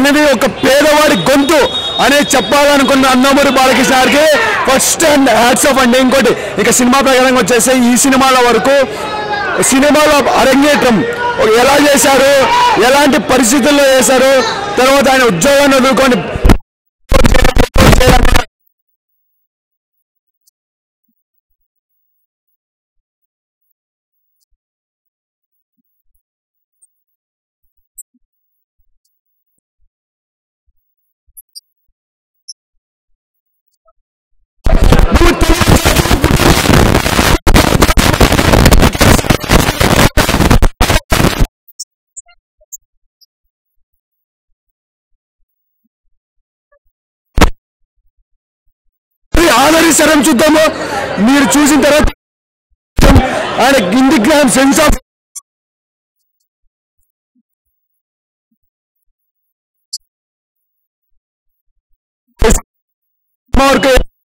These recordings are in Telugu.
అనేది ఒక పేదవాడి గొంతు అనేది చెప్పాలనుకున్న అన్నమూరి బాలకృష్ణ గారికి ఫస్ట్ అండ్ హ్యాట్స్ ఆఫ్ అండి ఇంకోటి ఇక సినిమా ప్రకారంగా వచ్చేసి ఈ సినిమాల వరకు సినిమాలో అరంగేట్రం ఎలా చేశారు ఎలాంటి పరిస్థితుల్లో చేశారు తర్వాత ఆయన ఉద్యోగాన్ని వదులుకొని ఆదరిస్తారని చూద్దాము మీరు చూసిన తర్వాత ఆయన హిందీ గ్రామ్ సెన్స్ ఆఫ్ వరకు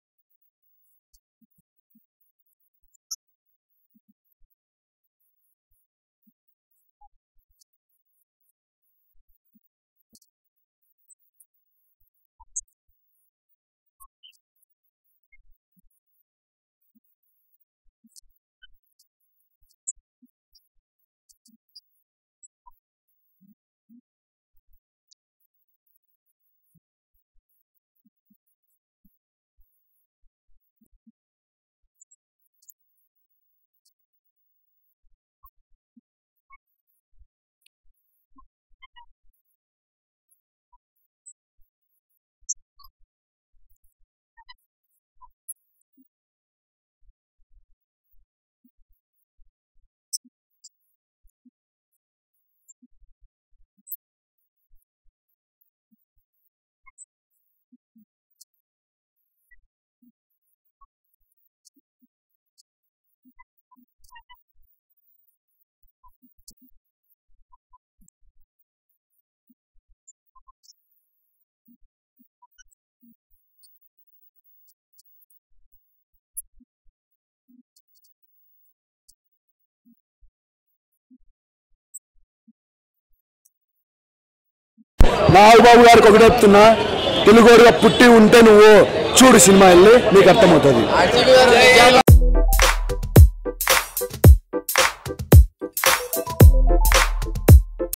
నాగబాబు గారికి ఒకటి చెప్తున్నా తెలుగుగా పుట్టి ఉంటే నువ్వు చూడు సినిమా వెళ్ళి నీకు అర్థమవుతుంది